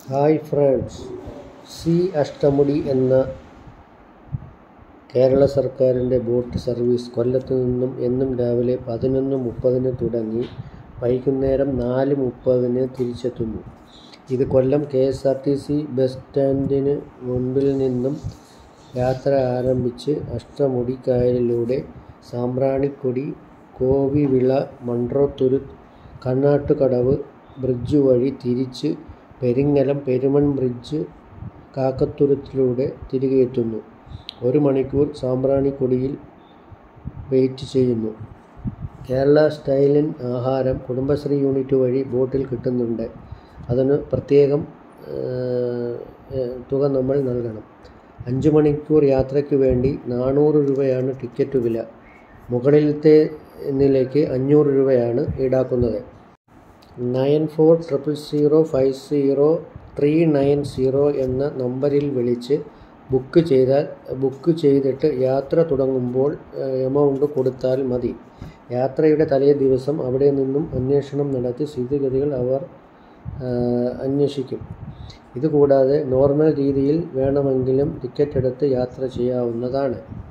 hi friends C Ashtamudi എന്ന കേരള സർക്കാരിൻ്റെ boat service കൊല്ലത്ത് നിന്നും എന്നും രാവിലെ പതിനൊന്ന് മുപ്പതിന് തുടങ്ങി വൈകുന്നേരം നാല് മുപ്പതിന് തിരിച്ചെത്തുന്നു ഇത് Kollam K S R T C bus സ്റ്റാൻഡിന് മുൻപിൽ നിന്നും യാത്ര ആരംഭിച്ച് അഷ്ടമുടിക്കായലിലൂടെ സാമ്പ്രാണിക്കൊടി കോവിവിള മൺട്രോത്തുരുത്ത് കണ്ണാട്ടുകടവ് ബ്രിഡ്ജ് വഴി തിരിച്ച് പെരിങ്ങലം പെരുമൺ ബ്രിഡ്ജ് കാക്കത്തുരുത്തിലൂടെ തിരികെ എത്തുന്നു ഒരു മണിക്കൂർ സാമ്പ്രാണിക്കൊടിയിൽ വെയിറ്റ് ചെയ്യുന്നു കേരള സ്റ്റൈലിൻ ആഹാരം കുടുംബശ്രീ യൂണിറ്റ് വഴി ബോട്ടിൽ കിട്ടുന്നുണ്ട് അതിന് പ്രത്യേകം തുക നമ്മൾ നൽകണം അഞ്ച് മണിക്കൂർ യാത്രയ്ക്ക് വേണ്ടി നാനൂറ് രൂപയാണ് ടിക്കറ്റ് വില മുകളിലത്തെ നിലയ്ക്ക് അഞ്ഞൂറ് രൂപയാണ് ഈടാക്കുന്നത് nine four triple zero five zero three nine zero എന്ന നമ്പറിൽ വിളിച്ച് ബുക്ക് ചെയ്താൽ ബുക്ക് ചെയ്തിട്ട് യാത്ര തുടങ്ങുമ്പോൾ എമൗണ്ട് കൊടുത്താൽ മതി യാത്രയുടെ തലേ ദിവസം അവിടെ നിന്നും അന്വേഷണം നടത്തി സ്ഥിതിഗതികൾ അവർ അന്വേഷിക്കും ഇതുകൂടാതെ നോർമൽ രീതിയിൽ വേണമെങ്കിലും ടിക്കറ്റ് എടുത്ത് യാത്ര ചെയ്യാവുന്നതാണ്